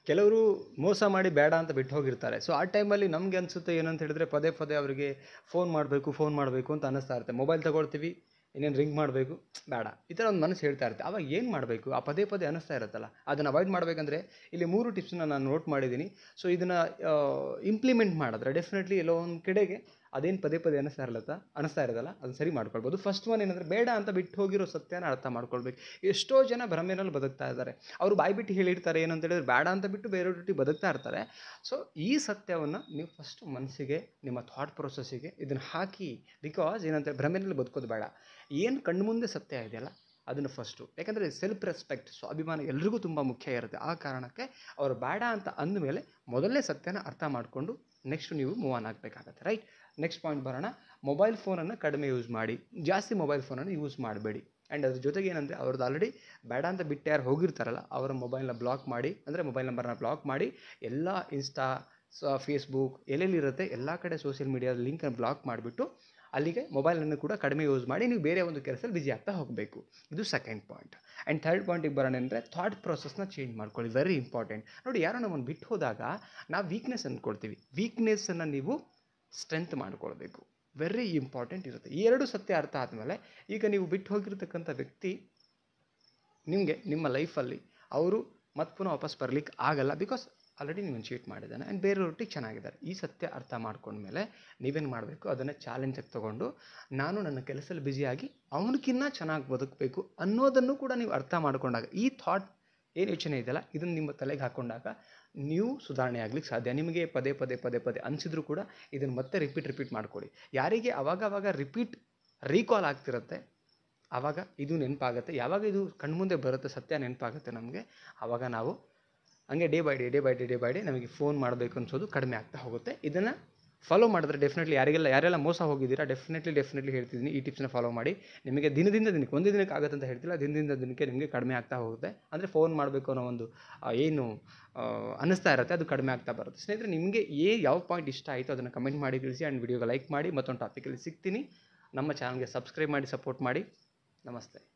ಕೆಲವರು ಮೋಸ ಮಾಡಿ ಬೇಡ ಅಂತ ಬಿಟ್ಟು ಹೋಗಿರ್ತಾರೆ ಸೊ ಆ ಟೈಮಲ್ಲಿ ನಮಗೆ ಅನಿಸುತ್ತೆ ಏನಂತ ಹೇಳಿದ್ರೆ ಪದೇ ಪದೇ ಅವರಿಗೆ ಫೋನ್ ಮಾಡಬೇಕು ಫೋನ್ ಮಾಡಬೇಕು ಅಂತ ಅನ್ನಿಸ್ತಾ ಇರುತ್ತೆ ಮೊಬೈಲ್ ತಗೊಳ್ತೀವಿ ಇನ್ನೇನು ರಿಂಗ್ ಮಾಡಬೇಕು ಬೇಡ ಈ ಥರ ಒಂದು ಮನಸ್ಸು ಹೇಳ್ತಾ ಇರುತ್ತೆ ಅವಾಗ ಏನು ಮಾಡಬೇಕು ಆ ಪದೇ ಪದೇ ಅನ್ನಿಸ್ತಾ ಇರುತ್ತಲ್ಲ ಅದನ್ನು ಅವಾಯ್ಡ್ ಮಾಡಬೇಕಂದ್ರೆ ಇಲ್ಲಿ ಮೂರು ಟಿಪ್ಸ್ನ ನಾನು ನೋಟ್ ಮಾಡಿದ್ದೀನಿ ಸೊ ಇದನ್ನು ಇಂಪ್ಲಿಮೆಂಟ್ ಮಾಡಿದ್ರೆ ಡೆಫಿನೆಟ್ಲಿ ಎಲ್ಲೋ ಒಂದು ಕಡೆಗೆ ಅದೇನು ಪದೇ ಪದೇ ಅನ್ನಿಸ್ತಾ ಇರಲತ್ತ ಅನ್ನಿಸ್ತಾ ಇರೋದಲ್ಲ ಅದನ್ನ ಸರಿ ಮಾಡ್ಕೊಳ್ಬೋದು ಫಸ್ಟ್ ಒನ್ ಏನಂದರೆ ಬೇಡ ಅಂತ ಬಿಟ್ಟು ಹೋಗಿರೋ ಸತ್ಯನ ಅರ್ಥ ಮಾಡ್ಕೊಳ್ಬೇಕು ಎಷ್ಟೋ ಜನ ಭ್ರಮೆನಲ್ಲಿ ಬದುಕ್ತಾ ಇದ್ದಾರೆ ಅವರು ಬಾಯಿ ಬಿಟ್ಟು ಹೇಳಿರ್ತಾರೆ ಏನಂತ ಹೇಳಿದ್ರೆ ಬೇಡ ಅಂತ ಬಿಟ್ಟು ಬೇರೆಯವ್ರೊಟ್ಟಿಗೆ ಬದುಕ್ತಾ ಇರ್ತಾರೆ ಸೊ ಈ ಸತ್ಯವನ್ನು ನೀವು ಫಸ್ಟ್ ಮನಸ್ಸಿಗೆ ನಿಮ್ಮ ಥಾಟ್ ಪ್ರೊಸೆಸ್ಸಿಗೆ ಇದನ್ನು ಹಾಕಿ ಬಿಕಾಸ್ ಏನಂತ ಭ್ರಮೆನಲ್ಲಿ ಬದುಕೋದು ಬೇಡ ಏನು ಕಣ್ಣು ಮುಂದೆ ಸತ್ಯ ಇದೆಯಲ್ಲ ಅದನ್ನು ಫಸ್ಟು ಯಾಕಂದರೆ ಸೆಲ್ಫ್ ರೆಸ್ಪೆಕ್ಟ್ ಸ್ವಾಭಿಮಾನ ಎಲ್ರಿಗೂ ತುಂಬ ಮುಖ್ಯ ಇರುತ್ತೆ ಆ ಕಾರಣಕ್ಕೆ ಅವರು ಬೇಡ ಅಂತ ಅಂದಮೇಲೆ ಮೊದಲನೇ ಸತ್ಯನ ಅರ್ಥ ಮಾಡಿಕೊಂಡು ನೆಕ್ಸ್ಟ್ ನೀವು ಮೂವ್ ಆನ್ ಆಗಬೇಕಾಗತ್ತೆ ರೈಟ್ ನೆಕ್ಸ್ಟ್ ಪಾಯಿಂಟ್ ಬರೋಣ ಮೊಬೈಲ್ ಫೋನನ್ನು ಕಡಿಮೆ ಯೂಸ್ ಮಾಡಿ ಜಾಸ್ತಿ ಮೊಬೈಲ್ ಫೋನನ್ನು ಯೂಸ್ ಮಾಡಬೇಡಿ ಆ್ಯಂಡ್ ಅದ್ರ ಜೊತೆಗೆ ಏನಂದರೆ ಅವ್ರದ್ದು ಆಲ್ರೆಡಿ ಬೇಡ ಅಂತ ಬಿಟ್ಟು ಯಾರು ಹೋಗಿರ್ತಾರಲ್ಲ ಅವರ ಮೊಬೈಲ್ನ ಬ್ಲಾಕ್ ಮಾಡಿ ಅಂದರೆ ಮೊಬೈಲ್ ನಂಬರ್ನ ಬ್ಲಾಕ್ ಮಾಡಿ ಎಲ್ಲ ಇನ್ಸ್ಟಾ ಸ ಫೇಸ್ಬುಕ್ ಎಲ್ಲೆಲ್ಲಿರುತ್ತೆ ಎಲ್ಲ ಕಡೆ ಸೋಷಿಯಲ್ ಮೀಡಿಯಾದ ಲಿಂಕನ್ನು ಬ್ಲಾಕ್ ಮಾಡಿಬಿಟ್ಟು ಅಲ್ಲಿಗೆ ಮೊಬೈಲನ್ನು ಕೂಡ ಕಡಿಮೆ ಯೂಸ್ ಮಾಡಿ ನೀವು ಬೇರೆ ಒಂದು ಕೆಲಸದಲ್ಲಿ ಬಿಜಿ ಆಗ್ತಾ ಹೋಗಬೇಕು ಇದು ಸೆಕೆಂಡ್ ಪಾಯಿಂಟ್ ಆ್ಯಂಡ್ ಥರ್ಡ್ ಪಾಯಿಂಟಿಗೆ ಬರೋಣ ಅಂದರೆ ಥಾಟ್ ಪ್ರೊಸೆಸ್ನ ಚೇಂಜ್ ಮಾಡ್ಕೊಳ್ಳಿ ವೆರಿ ಇಂಪಾರ್ಟೆಂಟ್ ನೋಡಿ ಯಾರೋ ನಮ್ಮನ್ನು ಬಿಟ್ಟು ಹೋದಾಗ ನಾವು ವೀಕ್ನೆಸ್ ಅಂದ್ಕೊಳ್ತೀವಿ ವೀಕ್ನೆಸ್ಸನ್ನು ನೀವು ಸ್ಟ್ರೆಂತ್ ಮಾಡ್ಕೊಳ್ಬೇಕು ವೆರಿ ಇಂಪಾರ್ಟೆಂಟ್ ಇರುತ್ತೆ ಈ ಎರಡು ಸತ್ಯ ಅರ್ಥ ಆದಮೇಲೆ ಈಗ ನೀವು ಬಿಟ್ಟು ಹೋಗಿರ್ತಕ್ಕಂಥ ವ್ಯಕ್ತಿ ನಿಮಗೆ ನಿಮ್ಮ ಲೈಫಲ್ಲಿ ಅವರು ಮತ್ತೆ ಪುನಃ ವಾಪಸ್ ಬರ್ಲಿಕ್ಕೆ ಆಗಲ್ಲ ಬಿಕಾಸ್ ಆಲ್ರೆಡಿ ನೀವು ಚೀಟ್ ಮಾಡಿದ್ದಾನೆ ಆ್ಯಂಡ್ ಬೇರೆಯವ್ರೊಟ್ಟಿಗೆ ಚೆನ್ನಾಗಿದ್ದಾರೆ ಈ ಸತ್ಯ ಅರ್ಥ ಮಾಡ್ಕೊಂಡ್ಮೇಲೆ ನೀವೇನು ಮಾಡಬೇಕು ಅದನ್ನು ಚಾಲೆಂಜಾಗಿ ತೊಗೊಂಡು ನಾನು ನನ್ನ ಕೆಲಸದಲ್ಲಿ ಬ್ಯುಸಿಯಾಗಿ ಅವನಕ್ಕಿನ್ನ ಚೆನ್ನಾಗಿ ಬದುಕಬೇಕು ಅನ್ನೋದನ್ನು ಕೂಡ ನೀವು ಅರ್ಥ ಮಾಡ್ಕೊಂಡಾಗ ಈ ಥಾಟ್ ಏನು ಯೋಚನೆ ಇದೆಯಲ್ಲ ಇದನ್ನು ನಿಮ್ಮ ತಲೆಗೆ ಹಾಕ್ಕೊಂಡಾಗ ನೀವು ಸುಧಾರಣೆ ಆಗ್ಲಿಕ್ಕೆ ಸಾಧ್ಯ ನಿಮಗೆ ಪದೇ ಪದೇ ಪದೇ ಪದೇ ಅನಿಸಿದ್ರು ಕೂಡ ಇದನ್ನು ಮತ್ತೆ ರಿಪೀಟ್ ರಿಪೀಟ್ ಮಾಡ್ಕೊಳ್ಳಿ ಯಾರಿಗೆ ಅವಾಗ ಅವಾಗ ರಿಪೀಟ್ ರೀಕಾಲ್ ಆಗ್ತಿರುತ್ತೆ ಆವಾಗ ಇದು ನೆನಪಾಗುತ್ತೆ ಯಾವಾಗ ಇದು ಕಣ್ಮುಂದೆ ಬರುತ್ತೆ ಸತ್ಯ ನೆನಪಾಗುತ್ತೆ ನಮಗೆ ಆವಾಗ ನಾವು ಹಂಗೆ day by day day by day day by day ನಮಗೆ ಫೋನ್ ಮಾಡಬೇಕು ಅನ್ಸೋದು ಕಡಿಮೆ ಆಗ್ತಾ ಹೋಗುತ್ತೆ ಇದನ್ನು ಫಾಲೋ ಮಾಡಿದ್ರೆ ಡೆಫಿನೆಟ್ಲಿ ಯಾರಿಗೆಲ್ಲ ಯಾರೆಲ್ಲ ಮೋಸ ಹೋಗಿದ್ದೀರಾ ಡೆಫಿನೆಟ್ಲಿ ಡೆಫಿನೆಟ್ಲಿ ಹೇಳ್ತಿದ್ದೀನಿ ಈ ಟಿಪ್ಸ್ನ ಫಾಲೋ ಮಾಡಿ ನಿಮಗೆ ದಿನದಿಂದ ದಿನಕ್ಕೆ ಒಂದೇ ದಿನಕ್ಕೆ ಆಗುತ್ತೆ ಅಂತ ಹೇಳ್ತಿಲ್ಲ ದಿನದಿಂದ ದಿನಕ್ಕೆ ನಿಮಗೆ ಕಡಿಮೆ ಆಗ್ತಾ ಹೋಗುತ್ತೆ ಅಂದರೆ ಫೋನ್ ಮಾಡಬೇಕು ಅನ್ನೋ ಒಂದು ಆ, ಏನು ಆ, ಅನ್ನಿಸ್ತಾ ಇರುತ್ತೆ ಅದು ಕಡಿಮೆ ಆಗ್ತಾ ಬರುತ್ತೆ ಸ್ನೇಹಿತರೆ ನಿಮಗೆ ಏ ಯಾವ ಪಾಯಿಂಟ್ ಇಷ್ಟ ಆಯಿತು ಅದನ್ನು ಕಮೆಂಟ್ ಮಾಡಿ ತಿಳಿಸಿ ಆ್ಯಂಡ್ ವಿಡಿಯೋಗೆ ಲೈಕ್ ಮಾಡಿ ಮತ್ತೊಂದು ಟಾಪಿಕಲ್ಲಿ ಸಿಗ್ತೀನಿ ನಮ್ಮ ಚಾನಲ್ಗೆ ಸಬ್ಸ್ಕ್ರೈಬ್ ಮಾಡಿ ಸಪೋರ್ಟ್ ಮಾಡಿ ನಮಸ್ತೆ